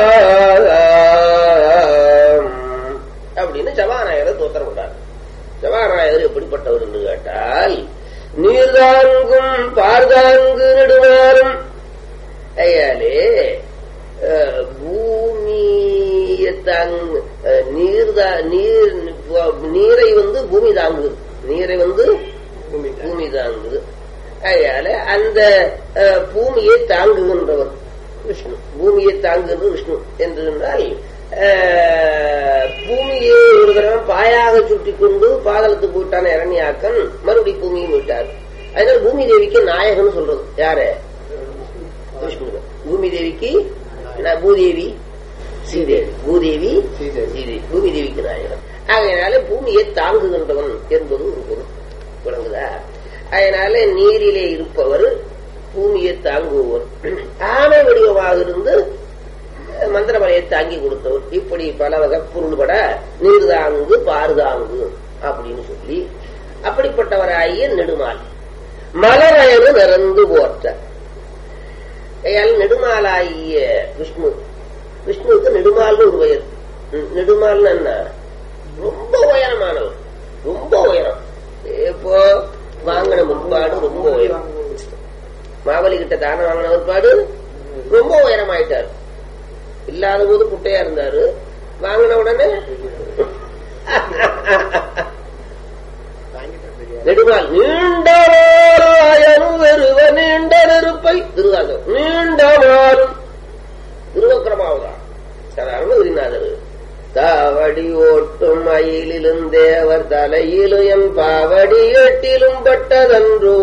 அப்படின்னு சபாநாயகர் தோத்திரம் கொண்டார் சபாநாயகர் எப்படிப்பட்டவர் என்று கேட்டால் நீர்தாங்கும் பார்தாங்கு நெடுமாறும் ஐயாலே அஹ், பூமியை தாங் அஹ், நீர் தா- நீர் நீரை வந்து பூமி தாங்குது நீரை வந்து பூமி தாங்குது அதனால அந்த அஹ், பூமியை தாங்குகின்றவர் விஷ்ணு பூமியை தாங்குகின்ற விஷ்ணு என்று சொன்னால் அஹ், பூமியை ஒரு தடவை பாயாக சுட்டி கொண்டு பாதளத்துக்கு போயிட்டான இரணியாக்கன் மறுபடி பூமியும் விட்டார் அதனால பூமி தேவிக்கு நாயகன் சொல்றது யாரு விஷ்ணு பூமி தேவிக்கு ந- பூதேவி ஸ்ரீதேவி பூதேவி ஸ்ரீதேவி. ஸ்ரீதேவி பூமி தேவிக்கு நாயகன் ஆகையினால பூமியை தாங்குகின்றவன் என்பது ஒரு பொருள் விளங்குதா அதனால நீரிலே இருப்பவர் பூமியை தாங்குபவர் ஆமை வடிவமாக இருந்து அஹ், மந்திரமலையை தாங்கி கொடுத்தவர் இப்படி பல வகை பொருள்பட நீர் தாங்கு பாரு தாங்கு அப்படின்னு சொல்லி அப்படிப்பட்டவராகிய நெடுமால் மலரயனு நிறந்து போற்ற கையால் நெடுமாலாகிய விஷ்ணு விஷ்ணுவுக்கு நெடுமால்னு ஒரு பெயர் ம், நெடுமால்னு என்ன ரொம்ப உயரமானவர் ரொம்ப உயரம் இப்போ வாங்கின முற்பாடு ரொம்ப உயரம் மாவலி கிட்ட தானம் வாங்கின முற்பாடு ரொம்ப உயரம் ஆயிட்டாரு இல்லாத போது குட்டையா இருந்தாரு வாங்கின உடனே நெடுமால் நீண்டராயனும் வெறுவ நீண்ட நெருப்பை திருவாசம் நீண்டமாலும் திருவக்கிரமாவதான் அருணகிரிநாதர் தாவடி ஓட்டும் மயிலிலும் தேவர் தலையிலும் என் பாவடி எட்டிலும் பட்டதன்றோ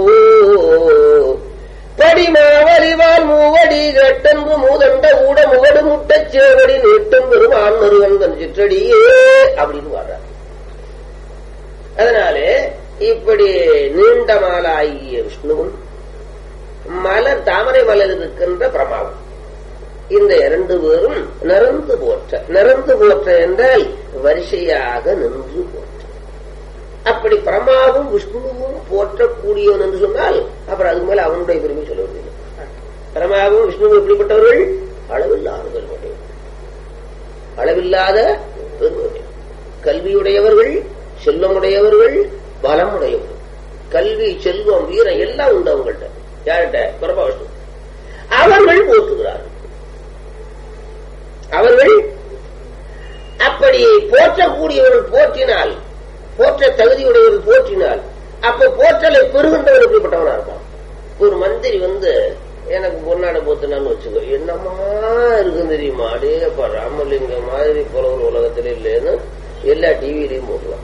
படிமாவலிவால் மூவடி கட்டன்பு மூதண்ட ஊட முகடு முட்டச் சேவடி நீட்டும் பெருமான் மருவன் தன் சிற்றடியே அப்படின்னு வர்றார் அதனாலே இப்படி நீண்ட மாலாகிய விஷ்ணுவும் மலர் தாமரை மலர் இருக்கின்ற பிரமாவும் இந்த இரண்டு பேரும் நிறந்து போற்ற நிறந்து போற்ற என்றால் வரிசையாக நின்று போற்ற அப்படி பிரமாவும் விஷ்ணுவும் போற்றக்கூடியவன் என்று சொன்னால் அப்புறம் அதுக்கு மேல அவனுடைய பெருமை சொல்ல முடியும் பிரமாவும் விஷ்ணுவும் எப்படிப்பட்டவர்கள் அளவில்லாத பெருமை அளவில்லாத பெருமை கல்வியுடையவர்கள் செல்வமுடையவர்கள் பலமுடையவர்கள் கல்வி செல்வம் வீரம் எல்லாம் உண்டு அவங்கள்ட்ட யார்கிட்ட பிரபா விஷ்ணு அவர்கள் போற்றுகிறார்கள் அவர்கள் அப்படி போற்றக்கூடியவர்கள் போற்றினால் போற்ற தகுதியுடையவர்கள் போற்றினால் அப்ப போற்றலை பெறுகின்றவன் எப்படிப்பட்டவனா இருப்பான் ஒரு மந்திரி வந்து எனக்கு பொன்னாட போத்துனான்னு வச்சுக்கோ என்னமா இருக்கும் தெரியுமா அடே அப்ப ராமலிங்கம் மாதிரி போல ஒரு உலகத்துல இல்லைன்னு எல்லா டிவிலையும் போட்டுருவான்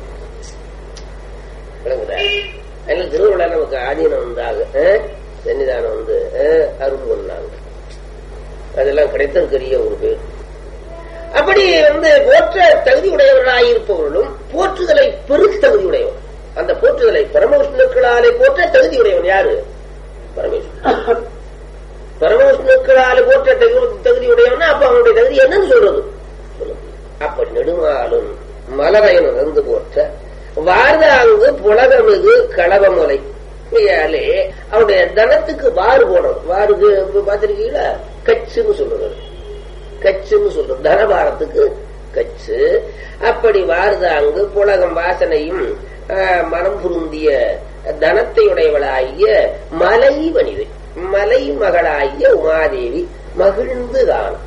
விளங்குதா அதனால திருவிழா நமக்கு ஆதீனம் வந்தாக சன்னிதானம் வந்து அருள் பண்ணாங்க அதெல்லாம் கிடைத்தற்கரிய ஒரு பேர் அப்படி வந்து போற்ற தகுதி உடையவர்களாயிருப்பவர்களும் போற்றுதலை பெரும் தகுதி உடையவர் அந்த போற்றுதலை பரமவிஷ்ணுக்களாலே போற்ற தகுதி உடையவன் யாரு பரமேஸ்வரன் பரமவிஷ்ணுக்களாலே போற்ற தகுதி உடையவன் அப்ப அவனுடைய தகுதி என்னன்னு சொல்றது அப்படி நெடுமாலும் மலரையன் இருந்து போற்ற வார்தாங்கு புலகமிகு களவமலை அவருடைய தனத்துக்கு வாறு போனது வாருக்கு பாத்திருக்கீங்களா கச்சுன்னு சொல்றது கச்சுன்னு சொல்றது தனபாரத்துக்கு கச்சு அப்படி வார்தாங்கு புலகம் வாசனையும் மனம் புருந்திய தனத்தை உடையவளாகிய மலை வனிதை மலை மகளாகிய உமாதேவி மகிழ்ந்து காணும்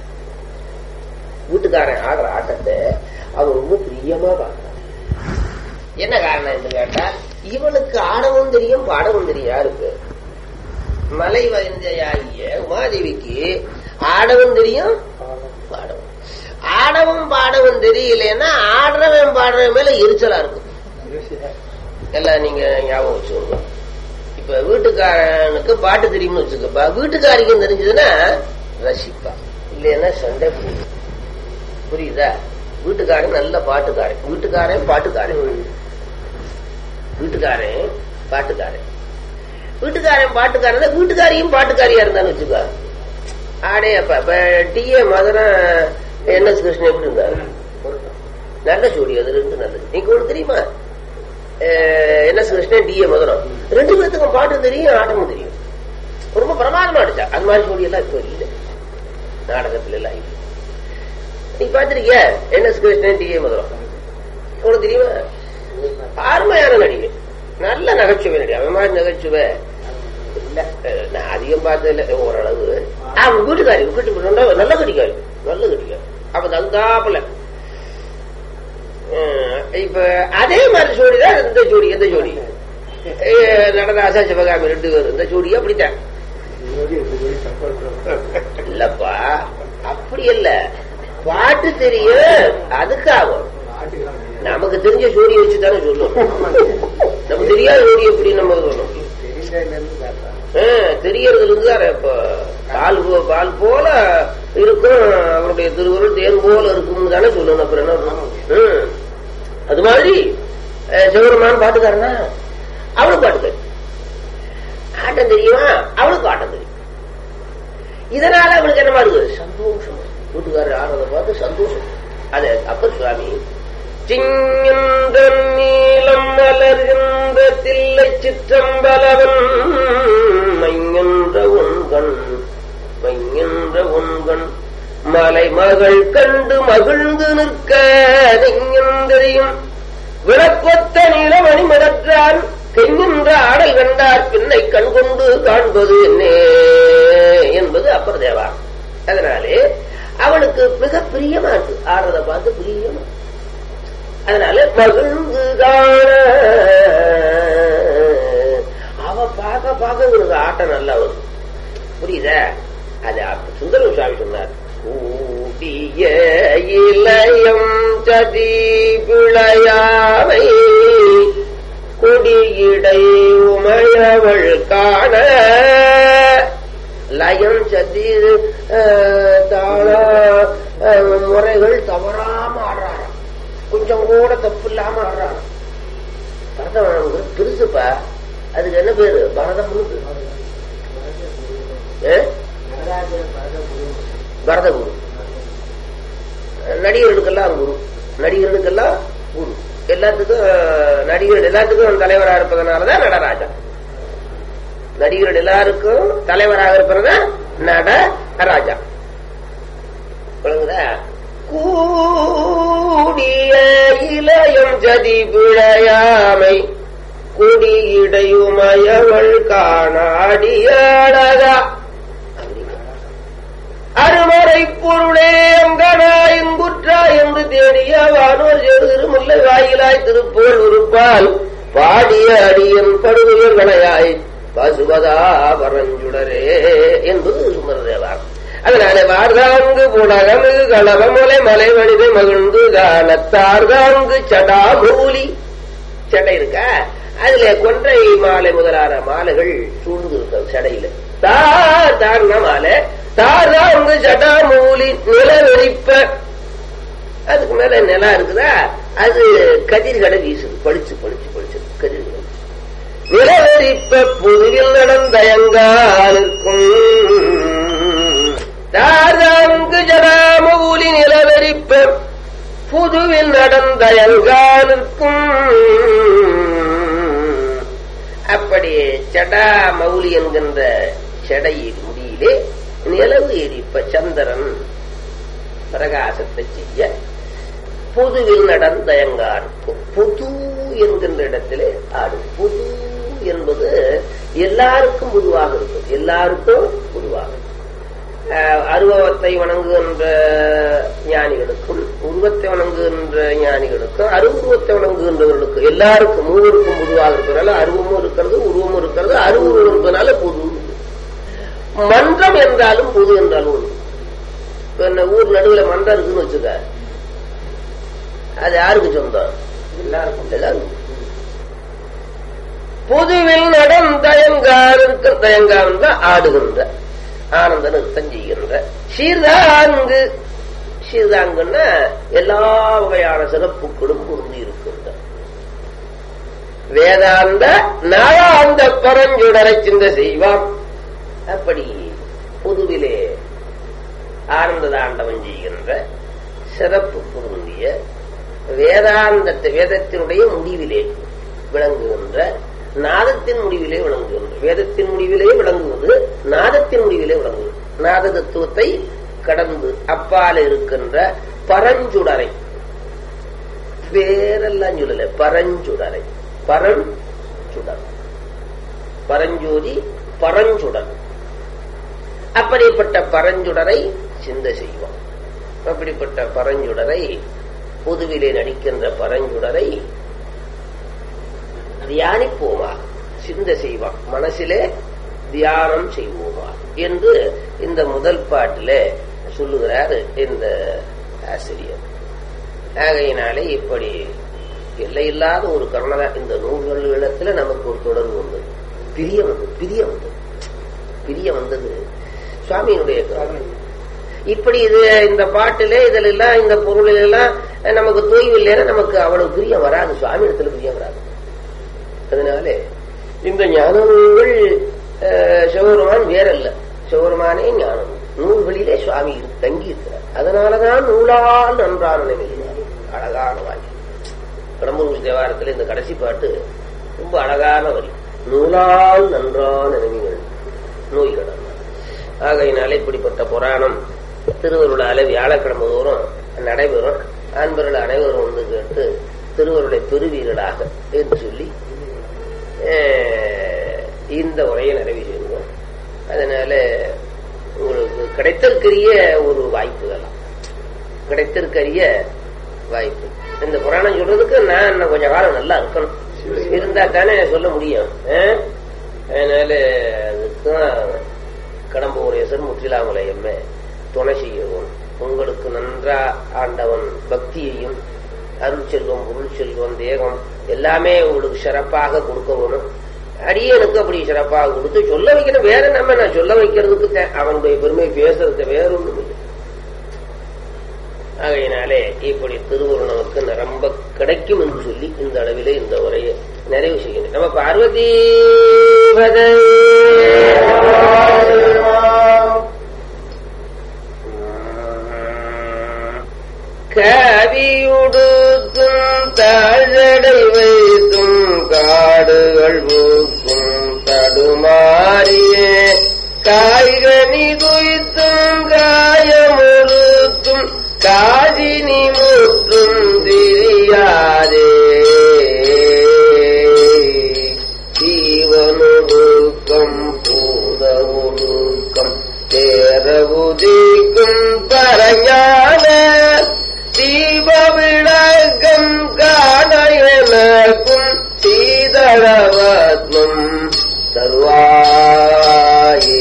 வீட்டுக்காரன் ஆடுற ஆட்டத்தை அவர் ரொம்ப பிரியமா பார்க்கிறார் என்ன காரணம் என்று கேட்டா இவனுக்கு ஆடவும் தெரியும் பாடவும் தெரியும் யாருக்கு மலை வந்தயாகிய உமாதேவிக்கு ஆடவும் தெரியும் பாடவும் ஆடவும் பாடவும் தெரியலன்னா ஆடுறவன் பாடுறவன் மேல எரிச்சலா இருக்கும் எல்லாம் நீங்க ஞாபகம் வச்சுக்கோங்க இப்ப வீட்டுக்காரனுக்கு பாட்டு தெரியும்னு வச்சுக்கப்பா வீட்டுக்காரிக்கும் தெரிஞ்சதுன்னா ரசிப்பா இல்லைன்னா சண்டை போடும் புரியுதா வீட்டுக்காரன் நல்ல பாட்டுக்காரன் வீட்டுக்காரன் பாட்டுக்காரன் வீட்டுக்காரன் பாட்டுக்காரன் வீட்டுக்காரன் பாட்டுக்காரன் வீட்டுக்காரியும் பாட்டுக்காரியா இருந்தான்னு வச்சுக்கோ ஆடே அப்ப இப்ப T A Madhuram N S Krishnan எப்படி இருந்தாரு நல்ல ஜோடி அது ரெண்டு நல்லது நீங்க ஒண்ணு தெரியுமா N S Krishnan T A Madhuram ரெண்டு பேர்த்துக்கும் பாட்டும் தெரியும் ஆட்டமும் தெரியும் ரொம்ப பிரமாதமா அடிச்சா அது மாதிரி ஜோடி எல்லாம் இப்போ இல்லை நாடகத்துல எல்லாம் இல்லை நீ பாத்திருக்கிய N S Krishnan T A Madhuram உனக்கு தெரியுமா அருமையான நடிகை நல்ல நகைச்சுவை நடிகை அவன் மாதிரி நகைச்சுவை இல்ல நான் அதிகம் பார்த்ததில்ல ஓரளவு அவன் வீட்டுக்காரி வீட்டுக்கு நல்ல கடிக்காரி நல்ல கடிக்காரி அப்ப தந்தாப்புல இப்ப அதே மாதிரி ஜோடிதான் இந்த ஜோடி எந்த ஜோடி நடராசா சிவகாமி ரெண்டு பேரும் இந்த ஜோடி அப்படித்தான் இல்லப்பா அப்படி இல்ல பாட்டு தெரியும் அதுக்காகும் நமக்கு தெரிஞ்ச ஜோடியை வச்சு தானே சொல்லும் நமக்கு தெரியாத ஜோடி எப்படி நம்ம சொல்லணும் தெரியறதுல இருந்து இப்ப பால் பால் போல இருக்கும் அவருடைய திருவுருள் தேன் போல இருக்கும் தானே சொல்லணும் அப்புறம் என்ன அது மாதிரி சிவருமான் பாட்டுக்காரனா அவளுக்கு பாட்டுக்காரி ஆட்டம் தெரியுமா அவளுக்கு ஆட்டம் தெரியும் இதனால அவளுக்கு என்ன மாதிரி சந்தோஷம் வீட்டுக்காரர் ஆடுறத பார்த்து சந்தோஷம் அது அப்பர் சுவாமி சிங்கின்ற நீளம் மலர்கின்ற தில்லை சிற்றம்பலவன் மைங்கின்ற உண்கண் மைங்கின்ற உண்கண் மலை மகள் கண்டு மகிழ்ந்து நிற்க நெஞ்சந்தெறியும் விளக்கொத்த நீலமணி மிடற்றான் கெஞ்சின்ற ஆடல் கண்டார் பின்னை கண்கொண்டு காண்பது என்னே என்பது அப்பர் தேவா அதனாலே அவனுக்கு மிக பிரியமா இருக்கு ஆடுறத பார்த்து பிரியமா அதனால மகிழ்ந்து காண அவ பார்க்க பார்க்க இவனுக்கு ஆட்டம் நல்லா வரும் புரியுதா அது அப்ப சுந்தரம் சுவாமி சொன்னார் கூடிய இளையம் சதி பிழையாமை குடியிடை உமையவள் காண லயம் சதி அஹ், தாள அஹ், முறைகள் தவறாம ஆடுறாராம் கொஞ்சம் கூட தப்பு இல்லாம ஆடுறாராம் பரதம் பெருசுப்பா அதுக்கு என்ன பேரு பரதம்னு பேரு. ஏ? பரதகுரு நடிகர்களுக்கெல்லாம் குரு நடிகர்களுக்கெல்லாம் குரு எல்லாத்துக்கும் அஹ், நடிகர்கள் எல்லாத்துக்கும் தலைவரா இருப்பதனாலதான் நடராஜா நடிகர்கள் எல்லாருக்கும் தலைவராக இருப்பதுதான் நடராஜா விளங்குதா கூடிய இளையம் ஜதி பிழையாமை குடியிடையுமயவள் காணாடியாடதா அருமறை பொருளே அங்கனாயங்குற்றா என்று தேடிய வானோர் செரு முல்லை வாயிலாய் திருப்போல் உருப்பால் பாடிய அடியன் படுகுயர் விளையாய் பசுவதா பரஞ்சுடரே என்பது சுமரதேவார் அதனால வார்தாங்கு புடகமிகு களவமலை மலை மனித மகிழ்ந்து காலத்தார்தாங்கு சடா மூலி சடை இருக்கா அதுல கொன்றை மாலை முதலான மாலைகள் சூழ்ந்து இருக்க சடையில தார் தார்ன மாலை தார்தாங்கு சடா மூலி நிலவெறிப்ப அதுக்கு மேல நிலா இருக்குதா அது கதிர்களை வீசுது பளிச்சு பளிச்சு பளிச்சு கதிர்களை வீசுது. நிலவெறிப்ப புதுவில் நடந்தயங்காலுக்கும் தார்தாங்கு ஜடாமூலி நிலவெறிப்ப புதுவில் நடந்தயங்காலுக்கும் அப்படி சடா மௌலி என்கின்ற செடையில் முடியிலே நிலவு எரிப்ப சந்திரன் பிரகாசத்தை செய்ய பொதுவில் நடந்தயங்காருக்கும் பொது என்கின்ற இடத்திலே ஆடு பொது என்பது எல்லாருக்கும் பொதுவாக இருக்கும் எல்லாருக்கும் பொதுவாக இருக்கும். அஹ், அருவத்தை வணங்குகின்ற ஞானிகளுக்கும் உருவத்தை வணங்குகின்ற ஞானிகளுக்கும் அருவுருவத்தை வணங்குகின்றவர்களுக்கும் எல்லாருக்கும் மூவருக்கும் பொதுவாக இருக்கிறதுனால அருவமும் இருக்கிறது உருவமும் இருக்கிறது அருவுருவம் இருப்பதனால பொது மன்றம் என்றாலும் பொது என்றாலும் உண்டு இப்ப என்ன ஊர் நடுவுல மன்றம் இருக்குன்னு வச்சுக்க அது யாருக்கு சொந்தம் எல்லாருக்கும் எல்லாருக்கும் பொதுவில் நடம் தயங்காருக்கு தயங்கான் தான் ஆடுகின்ற ஆனந்த நிறுத்தம் செய்கின்ற சீர்தாங்கு சீர்தாங்குன்னா எல்லா வகையான சிறப்புகளும் பொருந்தி இருக்கின்ற வேதாந்த நாளாந்த பரஞ்சுடரை சிந்த செய்வான் அப்படி பொதுவிலே ஆனந்த தாண்டவம் செய்கின்ற சிறப்பு பொருந்திய வேதாந்தத்தை வேதத்தினுடைய முடிவிலே விளங்குகின்ற நாதத்தின் முடிவிலே விளங்குகின்ற வேதத்தின் முடிவிலே விளங்குவது நாதத்தின் முடிவிலே விளங்குவது நாத தத்துவத்தை கடந்து அப்பால இருக்கின்ற பரஞ்சுடரை பேரெல்லாம் சொல்லல பரஞ்சுடரை பரஞ்சுடர் பரஞ்சோதி பரஞ்சுடர் அப்படிப்பட்ட பரஞ்சுடரை சிந்த செய்வோம் அப்படிப்பட்ட பரஞ்சுடரை பொதுவிலே நடிக்கின்ற பரஞ்சுடரை தியானிப்போமா சிந்த செய்வான் மனசிலே தியானம் செய்வோமா என்று இந்த முதல் பாட்டிலே சொல்லுகிறார் இந்த ஆசிரியர் ஆகையினாலே இப்படி எல்லையில்லாத ஒரு கருணை இந்த நூல்களிடத்துல நமக்கு ஒரு தொடர்பு உண்டு பிரியம் வந்து பிரியம் வந்து பிரியம் வந்தது சுவாமியினுடைய கருணை இப்படி இது இந்த பாட்டிலே இதுல எல்லாம் இந்த பொருளில் எல்லாம் நமக்கு தோய்வு இல்லைன்னா நமக்கு அவ்வளவு பிரியம் வராது சுவாமி இடத்துல பிரியம் வராது அதனாலே இந்த ஞான நூல்கள் அஹ், சிவபெருமான் வேறல்ல சிவபெருமானே ஞானம் நூல்களிலே சுவாமி இரு- தங்கி இருக்கிறார் அதனாலதான் நூலால் நன்றான நினைக்கிறார் அழகான வாக்கி கடம்பூர் தேவாரத்தில் இந்த கடைசி பாட்டு ரொம்ப அழகான வரி நூலால் நன்றான நினைவுகள் நோய்கள் ஆகையினாலே இப்படிப்பட்ட புராணம் திருவருளால வியாழக்கிழமை தோறும் நடைபெறும் அன்பர்கள் அனைவரும் வந்து கேட்டு திருவருளை பெறுவீர்களாக என்று சொல்லி அஹ், இந்த உரையை நிறைவு செய்வோம் அதனால உங்களுக்கு கிடைத்தற்கரிய ஒரு வாய்ப்பு இதெல்லாம் கிடைத்திருக்கரிய வாய்ப்பு இந்த புராணம் சொல்றதுக்கு நான் இன்னும் கொஞ்ச காலம் நல்லா இருக்கணும் இருந்தா தானே சொல்ல முடியும் ஆ? அதனால அதுக்குதான் கடம்பூரேசன் முற்றிலாமலையம்மே துணை செய்யவும் உங்களுக்கு நன்றா ஆண்டவன் பக்தியையும் அருள் செல்வம் பொருள் செல்வம் தேகம் எல்லாமே உங்களுக்கு சிறப்பாக கொடுக்க வேணும் அடியனுக்கு அப்படி சிறப்பாக கொடுத்து சொல்ல வைக்கணும் வேற நம்ம நான் சொல்ல வைக்கிறதுக்கு தே- அவனுடைய பெருமை பேசுறது வேற ஒண்ணும் இல்லை ஆகையினாலே இப்படி திருவுருள் நமக்கு நிரம்ப கிடைக்கும் என்று சொல்லி இந்த அளவிலே இந்த உரையை நிறைவு செய்கிறேன் நம்ம பார்வதி கவியுடுத்தும் தாழடை வைத்தும் காடுகள் ஊக்கும் தடுமாறியே காய்கனி துய்த்தும் காயமுறுத்தும் காதினி முற்றும் திரியாதே ஜீவனொடுக்கம் பூத ஒடுக்கம் தேரவுதிக்கும் பரஞான தீப விளக்கம் காண எனக்கும் சீதளவத்மம் தருவாயே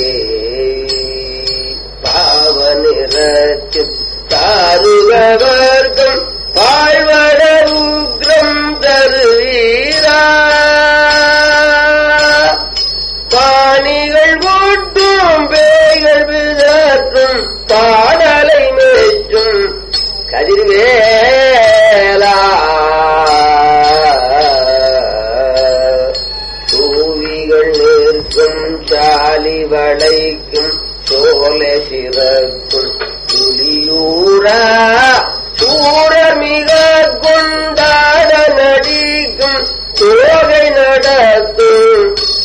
பாவனிறச்சு தாருகவர்க்கம் வாழ்வட உக்ரம் தருவீரா பாணிகள் கூட்டும் பேய்கள் விதற்றும் பாடலை மேற்றும் கதிர்வேலா தூவிகள் நிற்கும் சாலி வளைக்கும் சோலை சிறக்கும் புலியூரா சூரமிக கொண்டாட நடிக்கும் தோகை நடத்தும்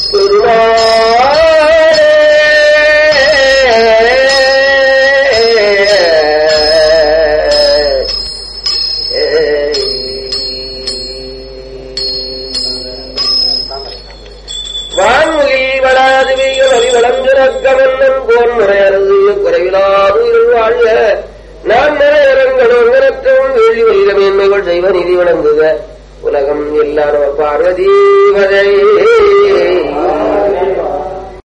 பெருமாளே வான்முகில் வளாது வீக வழிவளஞ்சிறக்கமன்னன் போன் முறையரது குறைவிலாது இருள் வாழ்க நான் நிறையரங்கள் ஒருவரற்றவும் வேள்வி வலித மேன்மைகள் செய்வ நிதி வழங்குக உலகம் எல்லாரும் பார்வதி வதை